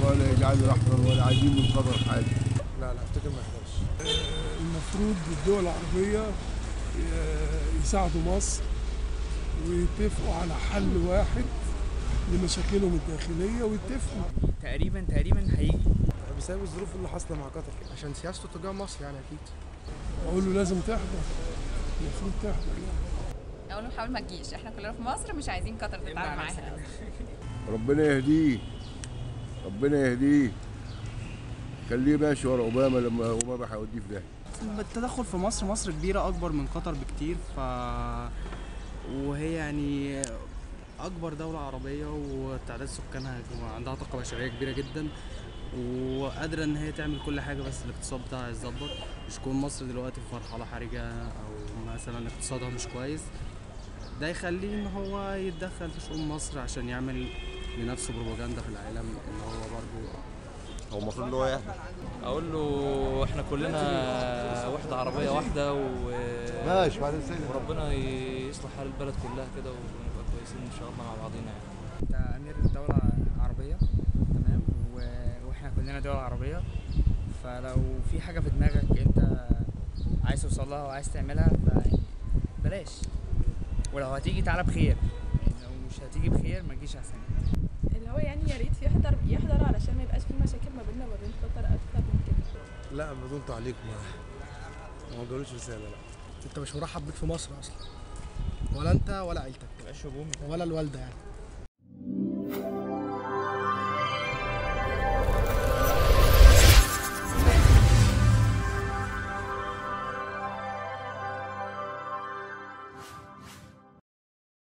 ولا يجعله يحضر ولا عايزين من قطر حاجه لا لا افتكر ما يحضرش المفروض الدول العربية ي- يساعدوا مصر ويتفقوا على حل واحد لمشاكلهم الداخلية ويتفقوا تقريبا تقريبا هيجي بسبب الظروف اللي حاصله مع قطر عشان سياسته تجاه مصر يعني اكيد أقول له لازم تحضر المفروض تحضر يعني اقول لهم حاول ما تجيش احنا كلنا في مصر مش عايزين قطر تتعامل معاها ربنا يهديه ربنا يهديه خليه ماشي ورا اوباما لما اوباما هيوديه في ده التدخل في مصر مصر كبيرة أكبر من قطر بكتير ف وهي يعني أكبر دولة عربية وتعداد سكانها عندها طاقة بشرية كبيرة جدا وقادرة إن هي تعمل كل حاجة بس الاقتصاد بتاعها يتظبط مش تكون مصر دلوقتي في مرحلة حرجة أو مثلا اقتصادها مش كويس ده يخليه إن هو يتدخل في شؤون مصر عشان يعمل لنفسه بروباجندا في العالم إن هو برضه هو المفروض ان هو يهدى اقول له احنا كلنا وحده عربيه واحده و... ماشي بعد السنه وربنا يصلح حال البلد كلها كده ونبقى كويسين ان شاء الله مع بعضينا يعني انت امير الدولة عربية تمام و- واحنا كلنا دول عربية فلو في حاجة في دماغك انت عايز توصل لها وعايز تعملها فبلاش ولو هتيجي تعالى بخير يعني لو مش هتيجي بخير ما تجيش احسن اللي هو يعني يا ريت يحضر يحضر علشان ما يبقاش في مشاكل ما بيننا وما بين قطر اكتر من كده لا بدون تعليق ما ما قالوش رساله لا انت مش مرحب بيك في مصر اصلا ولا انت ولا عيلتك مبقاش هجومي ولا الوالده يعني